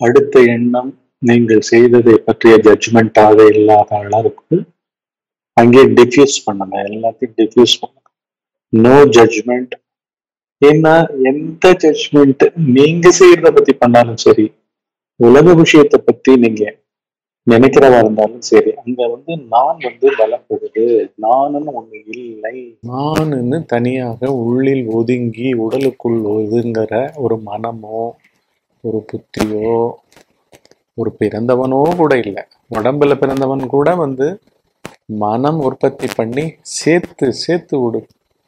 அடுத்த எண்ணம் நீங்கள் செய்ததை பற்றிய ஜட்ஜ்மெண்டாக இல்லாத அளவுக்கு அங்கே டிஃப்யூஸ் பண்ணுங்க எல்லாத்தையும் டிஃப்யூஸ் பண்ணுங்க நோ ஜட்ஜ்மெண்ட் ஏன்னா எந்த ஜட்ஜ்மெண்ட் நீங்க செய்யறத பத்தி பண்ணாலும் சரி உலக விஷயத்தை பத்தி நீங்க நினைக்கிறதா இருந்தாலும் சரி அங்க வந்து நான் வந்து பலப்படுது நானுன்னு ஒண்ணு இல்லை நானுன்னு தனியாக உள்ளில் ஒதுங்கி உடலுக்குள் ஒதுங்குற ஒரு மனமோ ஒரு புத்தியோ ஒரு பிறந்தவனோ கூட இல்லை உடம்புல பிறந்தவன் கூட வந்து மனம் உற்பத்தி பண்ணி சேர்த்து சேர்த்து விடு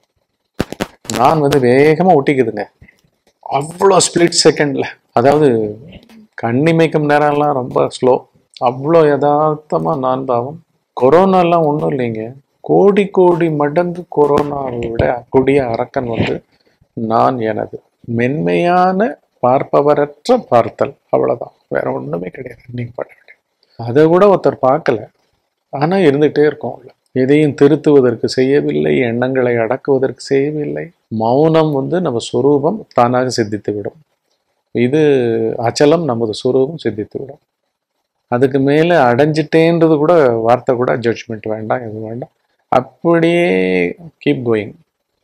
நான் வந்து வேகமா ஒட்டிக்குதுங்க அவ்வளோ ஸ்பிளிட் செகண்ட்ல அதாவது கண்ணிமைக்கும் நேரம்லாம் ரொம்ப ஸ்லோ அவ்வளோ யதார்த்தமா நான் பாவம் கொரோனாலாம் ஒன்றும் இல்லைங்க கோடி கோடி மடங்கு கொரோனாவை விட கொடிய அரக்கன் வந்து நான் எனது மென்மையான பார்ப்பவரற்ற பார்த்தல் அவ்வளவுதான் வேற ஒண்ணுமே கிடையாது நீங்க பண்ண வேண்டியது அதை கூட ஒருத்தர் பார்க்கல ஆனா இருந்துகிட்டே இருக்கும் உள்ள எதையும் திருத்துவதற்கு செய்யவில்லை எண்ணங்களை அடக்குவதற்கு செய்யவில்லை மௌனம் வந்து நம்ம சொரூபம் தானாக சித்தித்து விடும் இது அச்சலம் நமது சொரூபம் சித்தித்து விடும் அதுக்கு மேலே அடைஞ்சிட்டேன்றது கூட வார்த்தை கூட ஜட்ஜ்மெண்ட் வேண்டாம் எதுவும் வேண்டாம் அப்படியே கீப் கோயிங்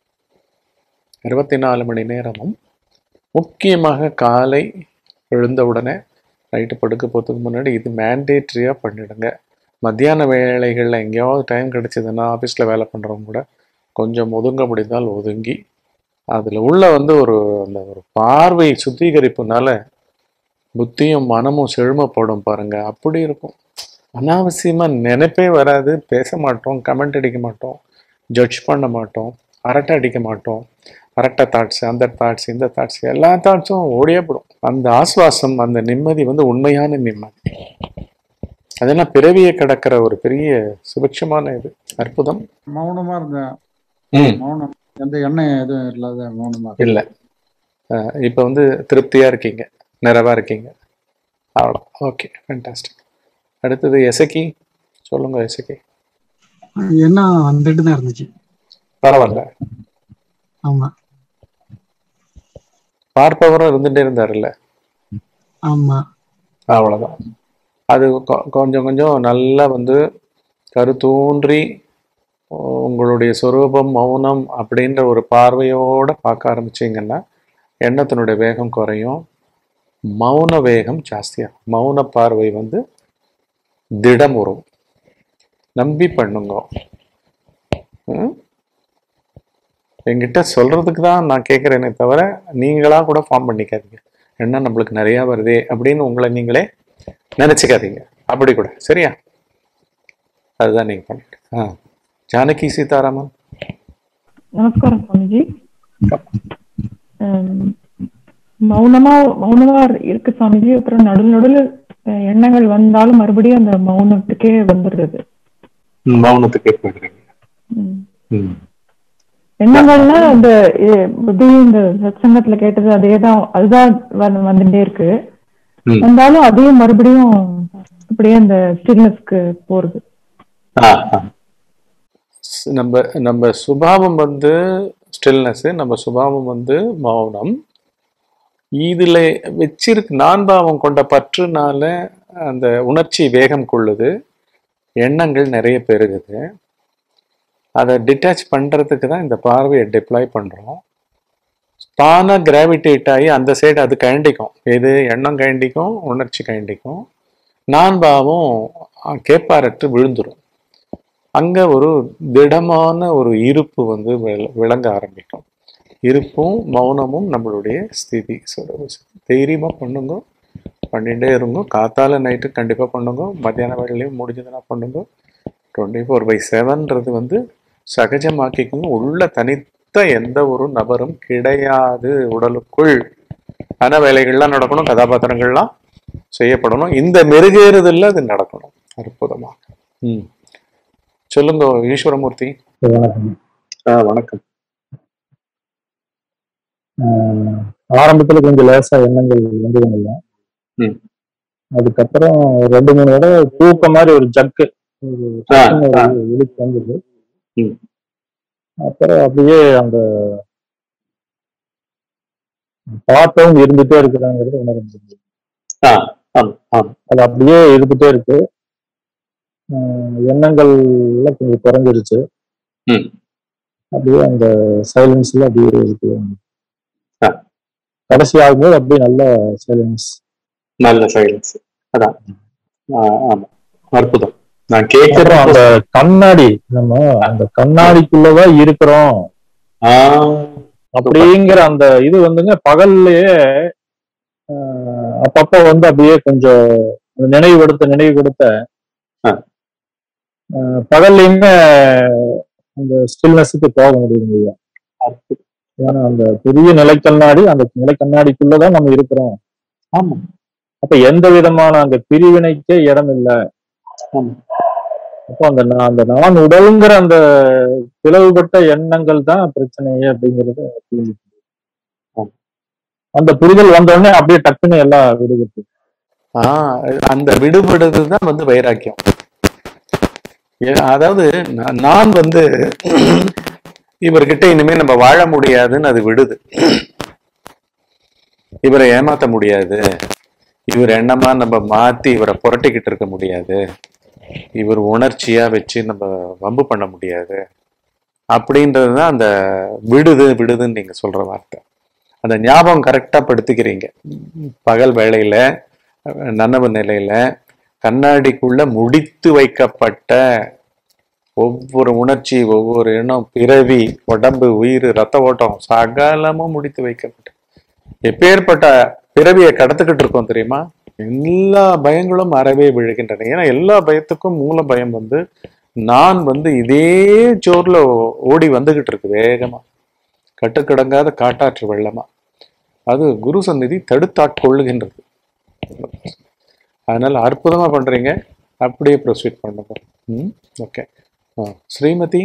இருபத்தி நாலு மணி நேரமும் முக்கியமாக காலை எழுந்தவுடனே நைட்டு படுக்க போகிறதுக்கு முன்னாடி இது மேண்டேட்ரியாக பண்ணிடுங்க மத்தியான வேலைகளில் எங்கேயாவது டைம் கிடைச்சதுன்னா ஆஃபீஸில் வேலை பண்ணுறவங்க கூட கொஞ்சம் ஒதுங்க முடிந்தால் ஒதுங்கி அதில் உள்ள வந்து ஒரு அந்த ஒரு பார்வை சுத்திகரிப்புனால புத்தியும் மனமும் செழுமப்படும் பாருங்க அப்படி இருக்கும் அனாவசியமாக நினைப்பே வராது பேச மாட்டோம் கமெண்ட் அடிக்க மாட்டோம் ஜட்ஜ் பண்ண மாட்டோம் அரட்டை அடிக்க மாட்டோம் அரட்டை தாட்ஸ் அந்த தாட்ஸ் இந்த தாட்ஸ் எல்லா தாட்ஸும் ஓடியே போடும் அந்த ஆஸ்வாசம் அந்த நிம்மதி வந்து உண்மையான நிம்மதி அதெல்லாம் பிறவியை கடக்கிற ஒரு பெரிய சுபிட்சமான இது அற்புதம் மௌனமா இருந்தேன் ம் மௌனம் எந்த எண்ணம் எதுவும் இல்லாத மௌனமா இருந்தேன். இல்லை இப்போ வந்து திருப்தியாக இருக்கீங்க நிறைவாக இருக்கீங்க அவ்வளோ ஓகே ஃபேண்டாஸ்டிக் அடுத்தது எசக்கி சொல்லுங்க எசக்கி என்ன வந்துட்டு தான் இருந்துச்சு பரவாயில்ல ஆமா பார்ப்பவரும் இருந்துகிட்டே இருந்தாருல்ல ஆமா அவ்வளோதான் அது கொ- கொஞ்சம் கொஞ்சம் நல்லா வந்து கருத்தூன்றி உங்களுடைய சொரூபம் மௌனம் அப்படின்ற ஒரு பார்வையோட பார்க்க ஆரம்பிச்சீங்கன்னா எண்ணத்தினுடைய வேகம் குறையும் மௌன வேகம் ஜாஸ்தியாகும் மௌன பார்வை வந்து திடம் வரும் நம்பி பண்ணுங்க ம்? என்கிட்ட சொல்றதுக்கு தான் நான் கேட்குறேனே தவிர நீங்களா கூட ஃபார்ம் பண்ணிக்காதீங்க என்ன நம்மளுக்கு நிறையா வருதே அப்படின்னு உங்களை நீங்களே நினச்சிக்காதீங்க அப்படி கூட சரியா அதுதான் நீங்கள் பண்ணிட்டு ஆ ஜானகி சீதாராமன் நமஸ்காரம் சுவாமிஜி ஹம், மௌனமா மௌனமா இருக்கு சுவாமிஜி அப்புறம் நடுவில் நடுவில் அஹ், எண்ணங்கள் வந்தாலும் மறுபடியும் அந்த மௌனத்துக்கே வந்துடுறது மௌனத்துக்கு போயிடுறீங்க ம். ம் எண்ணங்கள்னா இந்த இ- இப்படியும் இந்த சத்சங்கத்துல கேட்டது அதேதான் அதுதான் வந்து- வந்துட்டே இருக்கு ம். வந்தாலும் அதையும் மறுபடியும் அப்படியே அந்த ஸ்டில்னஸ்க்கு போறது ஆ ஆ ஸ்- நம்ம நம்ம சுபாவம் வந்து ஸ்டில்னஸ் நம்ம சுபாவம் வந்து மௌனம் இதுல வச்சிருக்கு நான் பாவம் கொண்ட பற்றுனால அந்த உணர்ச்சி வேகம் கொள்ளுது எண்ணங்கள் நிறைய பெருகுது அதை டிட்டாச் பண்றதுக்கு தான் இந்த பார்வையை டிப்ளாய் பண்றோம் தானா கிராவிடேட் ஆகி அந்த சைடு அது கயண்டிக்கும் எது எண்ணம் கயண்டிக்கும் உணர்ச்சி கயண்டிக்கும் நான் பாவம் அஹ், கேப்பாரற்று விழுந்துரும் அங்க ஒரு திடமான ஒரு இருப்பு வந்து விள- விளங்க ஆரம்பிக்கும் இருப்பும் மௌனமும் நம்மளுடைய ஸ்திதி சொல்றது தைரியமா பண்ணுங்க பண்ணிட்டே இருங்க காத்தால நைட்டு கண்டிப்பா பண்ணுங்க மத்தியான வேலையிலையும் முடிஞ்சதுன்னா பண்ணுங்க டுவெண்ட்டி ஃபோர் பை செவன்றது வந்து சகஜமாக்கிக்கோங்க உள்ள தனித்த எந்த ஒரு நபரும் கிடையாது உடலுக்குள் ஆனா வேலைகள்லாம் நடக்கணும் கதாபாத்திரங்கள்லாம் செய்யப்படணும் இந்த மெருகேறுதல்ல அது நடக்கணும் அற்புதமா ம் சொல்லுங்க ஈஸ்வரமூர்த்தி வணக்கம் ஆ வணக்கம் ஆஹ் ஆரம்பத்துல கொஞ்சம் லேசா எண்ணங்கள் வந்ததுங்க ம். அதுக்கப்புறம் ஒரு ரெண்டு மூணு தடவை தூக்க மாதிரி ஒரு ஜக்கு ஒரு ஆ, சட்டுன்னு ஆ. ஒரு இழுப்பு வந்தது ம். அப்புறம் அப்படியே அந்த பாட்டம் இருந்துட்டே இருக்கிறாங்கிறது உணர முடியுது ஆ ஆமா ஆமா அது அப்படியே இருந்துட்டே இருக்கு ஆஹ் எண்ணங்கள் எல்லாம் கொஞ்சம் குறைஞ்சிருச்சு ம். அப்படியே அந்த சைலன்ஸ்ல அப்படியே இருக்கு ஆ. கடைசி ஆகும்போது அப்படியே நல்ல சைலன்ஸ் நல்ல சைலன்ஸ் அதான் ஆ, ஆமா அற்புதம் நான் அப்புறம் கேட்கிறேன் அந்த கண்ணாடி நம்ம அந்த கண்ணாடிக்குள்ளதான் இருக்கிறோம் அப்படிங்கிற அந்த இது வந்துங்க பகல்லையே ஆஹ், அப்பப்ப வந்து அப்படியே கொஞ்சம் நினைவுபடுத்த நினைவுபடுத்த ஆ. ஆஹ், பகல்லையுமே அந்த ஸ்டில்னஸுக்கு போக முடியுங்க ஏன்னா அந்த பெரிய நிலை கண்ணாடி அந்த நிலை கண்ணாடிக்குள்ளதான் நம்ம இருக்கிறோம் ஆமா அப்ப எந்த விதமான அந்த பிரிவினைக்கே இடம் இல்லை ஆமா அப்போ அந்த நான் அந்த நான் உடலுங்கிற அந்த பிளவுபட்ட எண்ணங்கள் தான் பிரச்சனையே அப்படிங்கறது புரிஞ்சுக்கணும். ஆமா. அந்த புரிதல் வந்த உடனே அப்படியே டக்குன்னு எல்லாம் விடுபட்டு ஆஹ் அந்த விடுபடுறது தான் வந்து வைராக்கியம் ஏ- அதாவது நா- நான் வந்து இவர்கிட்ட இனிமே நம்ம வாழ முடியாதுன்னு அது விடுது இவரை ஏமாத்த முடியாது இவர் எண்ணமா நம்ம மாத்தி இவரை புரட்டிக்கிட்டு இருக்க முடியாது இவர் உணர்ச்சியா வச்சு நம்ம வம்பு பண்ண முடியாது அப்படின்றது தான் அந்த விடுது விடுதுன்னு நீங்க சொல்ற வார்த்தை அந்த ஞாபகம் கரெக்டா படுத்திக்கிறீங்க பகல் வேளையில அஹ், நனவு நிலையில கண்ணாடிக்குள்ள முடித்து வைக்கப்பட்ட ஒவ்வொரு உணர்ச்சி ஒவ்வொரு எண்ணம் பிறவி உடம்பு உயிர் ரத்த ஓட்டம் சகலமும் முடித்து வைக்கப்பட்ட எப்பேற்பட்ட பிறவியை கடத்துக்கிட்டு இருக்கோம் தெரியுமா எல்லா பயங்களும் அறவே விழுகின்றன ஏன்னா எல்லா பயத்துக்கும் மூல பயம் வந்து நான் வந்து இதே ஜோர்ல ஓடி வந்துகிட்டு இருக்கு வேகமா கட்டுக்கடங்காத காட்டாற்று வெள்ளமா அது குரு சந்நிதி தடுத்தாட்கொள்ளுகின்றது அதனால அற்புதமா பண்றீங்க அப்படியே ப்ரொசீட் பண்ணுங்க ம் ஓகே ஸ்ரீமதி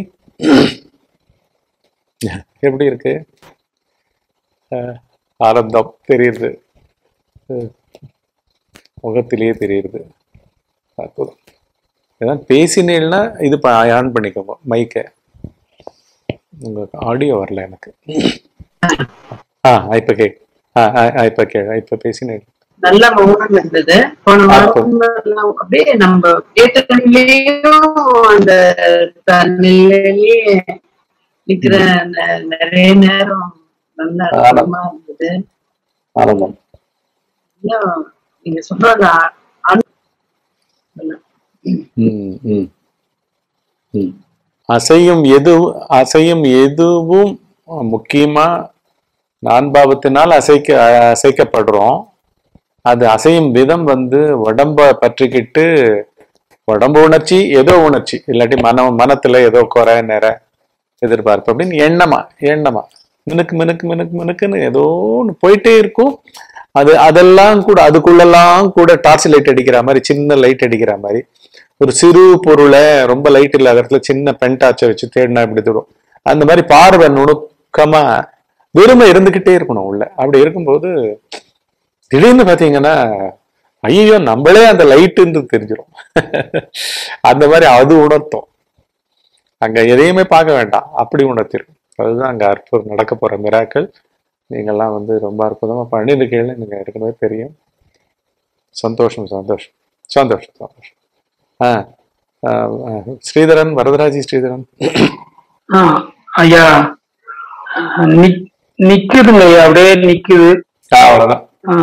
எப்படி இருக்கு அஹ், ஆனந்தம் தெரியுது அஹ், முகத்திலேயே தெரியுது அற்புதம் ஏதாவது பேசினேன்னா இது ஆன் பண்ணிக்கோங்க மைக்கை உங்க ஆடியோ வரல எனக்கு ஆ இப்ப கேக் ஆ ஆ, ஆ, இப்ப கே இப்ப பேசினேன் நல்ல மௌனம் இருந்தது போன வாரம் எல்லாம் அப்படியே நம்ம கேட்டதுலயும் அந்த தண்ணிலேயே நிக்கிற அந்த நிறைய நேரம் நல்ல அற்புதமா இருந்தது ஆனந்தம் இன்னும் நீங்க சொல்ற அந்த அ- அனு- ம், ம், ம். அசையும் எது அசையும் எதுவும் முக்கியமா நான்பாவத்தினால் அசைக்க அசைக்கப்படுறோம் அது அசையும் விதம் வந்து உடம்ப பற்றிக்கிட்டு உடம்பு உணர்ச்சி ஏதோ உணர்ச்சி இல்லாட்டி மனம் மனத்துல ஏதோ குறை நிற எதிர்பார்ப்பு அப்படின்னு எண்ணமா எண்ணமா மினுக்கு மினுக்கு மினுக்கு மினுக்குன்னு ஏதோ ஒன்று போயிட்டே இருக்கும் அது அதெல்லாம் கூட அதுக்குள்ளெல்லாம் கூட டார்ச் லைட் அடிக்கிற மாதிரி சின்ன லைட் அடிக்கிற மாதிரி ஒரு சிறு பொருளை ரொம்ப லைட் இல்லாத இடத்துல சின்ன பென்டாச்சை வச்சு தேடினா இப்படி தூடும் அந்த மாதிரி பார்வை நுணுக்கமா வெறுமை இருந்துகிட்டே இருக்கணும் உள்ள அப்படி இருக்கும்போது திடீர்னு பாத்தீங்கன்னா ஐயோ நம்மளே அந்த லைட்டுன்னு தெரிஞ்சிடும் அந்த மாதிரி அது உணர்த்தும் அங்க எதையுமே பார்க்க வேண்டாம் அப்படி உணர்த்திடும் அதுதான் அங்க அற்புதம் நடக்க போற மிராக்கள் நீங்கெல்லாம் வந்து ரொம்ப அற்புதமா பண்ணிருக்கீங்க நீங்க ஏற்கனவே தெரியும் சந்தோஷம் சந்தோஷம் சந்தோஷம் சந்தோஷம் ஆ ஆ, ஆ, ஸ்ரீதரன் வரதராஜி ஸ்ரீதரன் ஆ, ஐயா நிக்- நிக்குதுங்க ஐயா அப்படியே நிக்குது ஆ, அவ்வளவுதான் ஆ,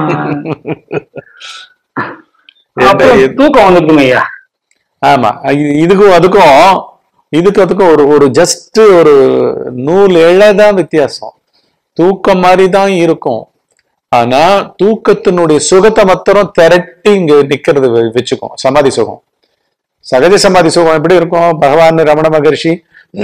என்ன அப்புறம் இது- தூக்கம் வந்துருக்குங்க ஐயா ஆமா இது- இதுக்கும் அதுக்கும் இதுக்கு அதுக்கும் ஒரு ஒரு ஜஸ்ட் ஒரு நூல் எழதான் வித்தியாசம் தூக்கம் மாதிரி தான் இருக்கும் ஆனா தூக்கத்தினுடைய சுகத்தை மாத்திரம் திரட்டி இங்க நிக்கிறது வ- வச்சுக்கும் சமாதி சுகம் சகஜ சமாதி சுகம் எப்படி இருக்கும் பகவான் ரமண மகர்ஷி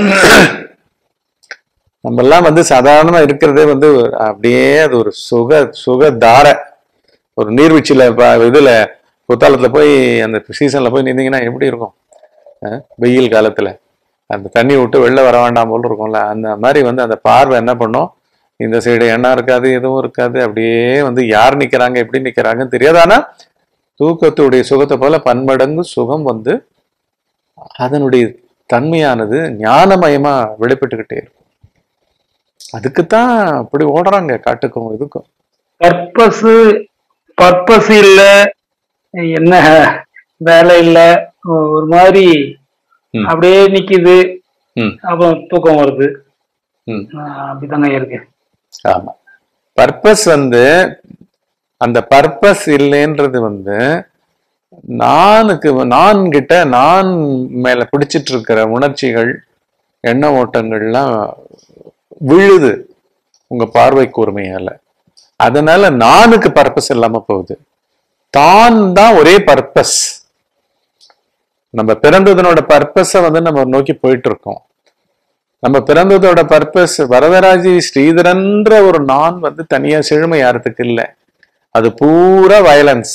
நம்ம எல்லாம் வந்து சாதாரணமா இருக்கிறதே வந்து அப்படியே அது ஒரு சுக சுக தாரை ஒரு நீர்வீழ்ச்சியில ப- இதுல குத்தாலத்துல போய் அந்த சீசன்ல போய் நின்னீங்கன்னா எப்படி இருக்கும் அஹ் வெயில் காலத்துல அந்த தண்ணி விட்டு வெளில வர வேண்டாம் போல இருக்கும்ல அந்த மாதிரி வந்து அந்த பார்வை என்ன பண்ணும் இந்த சைடு எண்ணம் இருக்காது எதுவும் இருக்காது அப்படியே வந்து யார் நிக்கிறாங்க எப்படி நிக்கிறாங்கன்னு தெரியாது ஆனா தூக்கத்துடைய சுகத்தை போல பன்மடங்கு சுகம் வந்து அதனுடைய தன்மையானது ஞானமயமா வெளிப்பட்டுக்கிட்டே இருக்கும் அதுக்குத்தான் அப்படி ஓடுறாங்க காட்டுக்கும் இதுக்கும் பர்பஸ் பர்பஸ் இல்ல என்ன வேலை இல்ல ஒரு மாதிரி ம். அப்படியே நிக்குது ம். அப்புறம் தூக்கம் வருது ம். ஆஹ் அப்படிதாங்க இருக்கு ஆமா பர்பஸ் வந்து அந்த பர்பஸ் இல்லைன்றது வந்து நானுக்கு நான் கிட்ட நான் மேல பிடிச்சிட்டு இருக்கிற உணர்ச்சிகள் எண்ண ஓட்டங்கள்லாம் விழுது உங்க பார்வை கூர்மையால அதனால நானுக்கு பர்பஸ் இல்லாம போகுது தான் தான் ஒரே பர்பஸ் நம்ம பிறந்ததனோட பர்பஸை வந்து நம்ம நோக்கி போயிட்டு இருக்கோம் நம்ம பிறந்ததோட பர்பஸ் வரதராஜி ஸ்ரீதரன்ற ஒரு நான் வந்து தனியா செழுமை யாரத்துக்கு இல்லை அது பூரா வயலன்ஸ்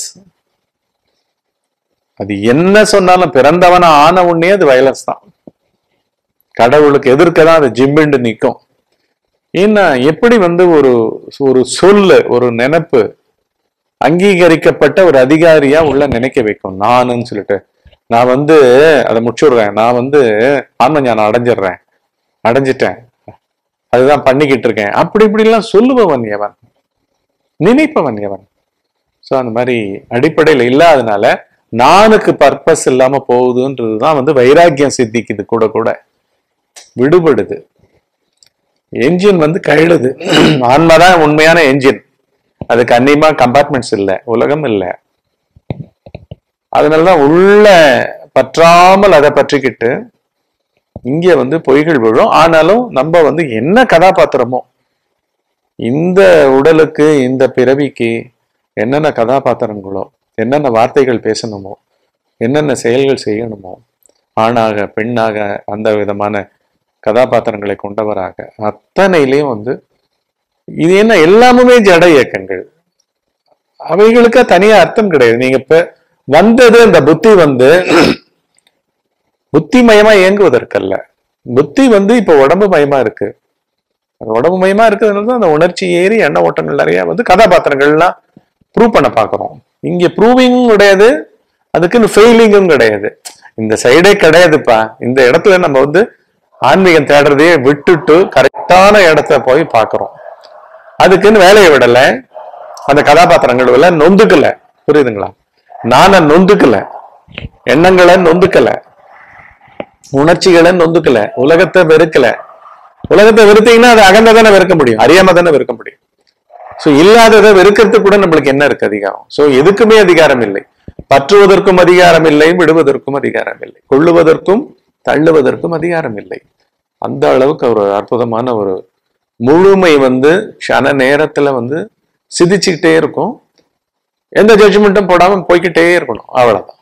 அது என்ன சொன்னாலும் பிறந்தவன ஆன உடனே அது வயலன்ஸ் தான் கடவுளுக்கு எதிர்க்க தான் அது ஜிம்பிண்டு நிற்கும் ஏன்னா எப்படி வந்து ஒரு ஒரு சொல்லு ஒரு நினைப்பு அங்கீகரிக்கப்பட்ட ஒரு அதிகாரியா உள்ள நினைக்க வைக்கும் நானுன்னு சொல்லிட்டு நான் வந்து அதை முடிச்சுடுறேன் நான் வந்து ஆன்ம ஞானம் அடைஞ்சிடுறேன் அடைஞ்சிட்டேன் அதுதான் பண்ணிக்கிட்டு இருக்கேன் அப்படி இப்படிலாம் சொல்லுபவன் எவன் நினைப்பவன் எவன் ஸோ அந்த மாதிரி அடிப்படையில் இல்லாதனால நானுக்கு பர்பஸ் இல்லாம போகுதுன்றதுதான் வந்து வைராக்கியம் சித்திக்குது கூட கூட விடுபடுது என்ஜின் வந்து கழுது ஆன்மாதான் உண்மையான என்ஜின் அதுக்கு அந்நியமா கம்பார்ட்மெண்ட்ஸ் இல்லை உலகம் இல்லை அதனாலதான் உள்ள பற்றாமல் அதை பற்றிக்கிட்டு இங்க வந்து பொய்கள் விழும் ஆனாலும் நம்ம வந்து என்ன கதாபாத்திரமோ இந்த உடலுக்கு இந்த பிறவிக்கு என்னென்ன கதாபாத்திரங்களோ என்னென்ன வார்த்தைகள் பேசணுமோ என்னென்ன செயல்கள் செய்யணுமோ ஆணாக பெண்ணாக அந்த விதமான கதாபாத்திரங்களை கொண்டவராக அத்தனையிலையும் வந்து இது என்ன எல்லாமுமே ஜட இயக்கங்கள் அவைகளுக்கு தனியா அர்த்தம் கிடையாது நீங்க இப்ப வந்தது இந்த புத்தி வந்து புத்தி மயமா இயங்குவதற்கல்ல புத்தி வந்து இப்ப உடம்பு மயமா இருக்கு அது உடம்பு மயமா இருக்கிறதுனால தான் அந்த உணர்ச்சி ஏறி எண்ண ஓட்டங்கள் நிறைய வந்து கதாபாத்திரங்கள்லாம் ப்ரூவ் பண்ண பாக்குறோம் இங்க ப்ரூவிங் கிடையாது அதுக்குன்னு ஃபெயிலிங்கும் கிடையாது இந்த சைடே கிடையாதுப்பா இந்த இடத்துல நம்ம வந்து ஆன்மீகம் தேடுறதையே விட்டுட்டு கரெக்டான இடத்த போய் பார்க்கிறோம் அதுக்குன்னு வேலையை விடல அந்த கதாபாத்திரங்கள் எல்லாம் நொந்துக்கல புரியுதுங்களா நான நொந்துக்கல எண்ணங்களை நொந்துக்கல உணர்ச்சிகளை நொந்துக்கல உலகத்தை வெறுக்கல உலகத்தை வெறுத்தீங்கன்னா அது அகந்த தானே வெறுக்க முடியும் அறியாம தானே வெறுக்க முடியும் சோ இல்லாததை வெறுக்கிறதுக்கு கூட நம்மளுக்கு என்ன இருக்கு அதிகாரம் சோ எதுக்குமே அதிகாரம் இல்லை பற்றுவதற்கும் அதிகாரம் இல்லை விடுவதற்கும் அதிகாரம் இல்லை கொள்ளுவதற்கும் தள்ளுவதற்கும் அதிகாரம் இல்லை அந்த அளவுக்கு ஒரு அற்புதமான ஒரு முழுமை வந்து க்ஷண நேரத்துல வந்து சிதிச்சுக்கிட்டே இருக்கும் எந்த ஜட்ஜ்மெண்ட்டும் போடாம போய்க்கிட்டே இருக்கணும் அவ்வளவுதான்